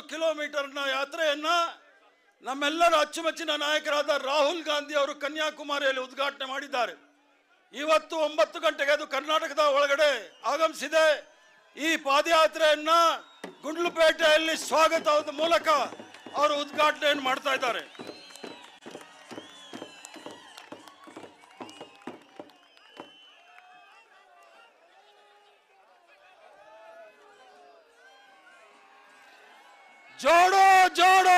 ಕಿಲೋಮೀಟರ್ನ ಯಾತ್ರೆಯನ್ನ ನಮ್ಮೆಲ್ಲರ ಅಚ್ಚುಮೆಚ್ಚಿನ ನಾಯಕರಾದ ರಾಹುಲ್ ಗಾಂಧಿ ಅವರು ಕನ್ಯಾಕುಮಾರಿಯಲ್ಲಿ ಉದ್ಘಾಟನೆ ಮಾಡಿದ್ದಾರೆ ಇವತ್ತು ಒಂಬತ್ತು ಗಂಟೆಗೆ ಅದು ಕರ್ನಾಟಕದ ಒಳಗಡೆ ಆಗಮಿಸಿದೆ ಈ ಪಾದಯಾತ್ರೆಯನ್ನ ಗುಂಡ್ಲುಪೇಟೆಯಲ್ಲಿ ಸ್ವಾಗತದ ಮೂಲಕ ಅವರು ಉದ್ಘಾಟನೆಯನ್ನು ಮಾಡ್ತಾ ಇದ್ದಾರೆ ಜೋಡೋ ಜೋಡೋ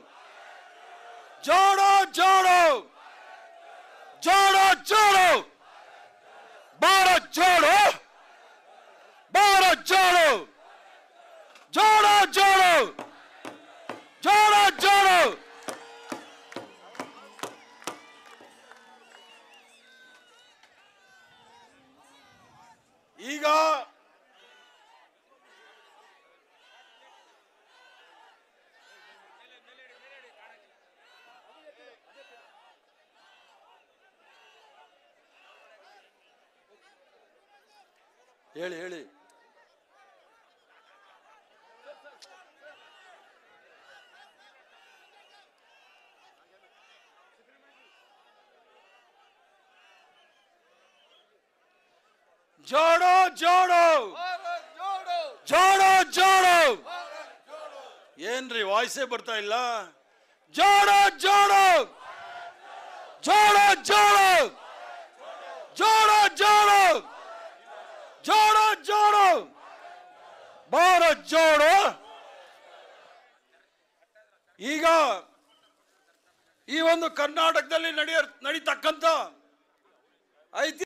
ಜೋಡೋ ಜೋಡೋ ಜೋಡೋ ಜೋಡೋ ಭಾರತ್ ಜೋಡೋ ಭಾರತ್ ಜೋಡೋ ಜೋಡೋ ಜೋಡೋ ಜೋಡೋ ಜೋಡೋ ಈಗ ಹೇಳಿ ಹೇಳಿ ಜೋಡೋ ಜೋಡೋ ಜೋಡೋ ಜೋಡೋ ಏನ್ರಿ ವಾಯ್ಸೇ ಬರ್ತಾ ಇಲ್ಲ ಜೋಡೋ ಜೋಡೋ ಜೋಡೋ ಜೋಡೋ ಜೋಡೋ ಜೋಡೋ ಜೋಡೋ ಜೋಡೋ ಭಾರತ್ ಜೋಡೋ ಈಗ ಈ ಒಂದು ಕರ್ನಾಟಕದಲ್ಲಿ ನಡೆಯ ನಡೀತಕ್ಕಂಥ ಐತಿ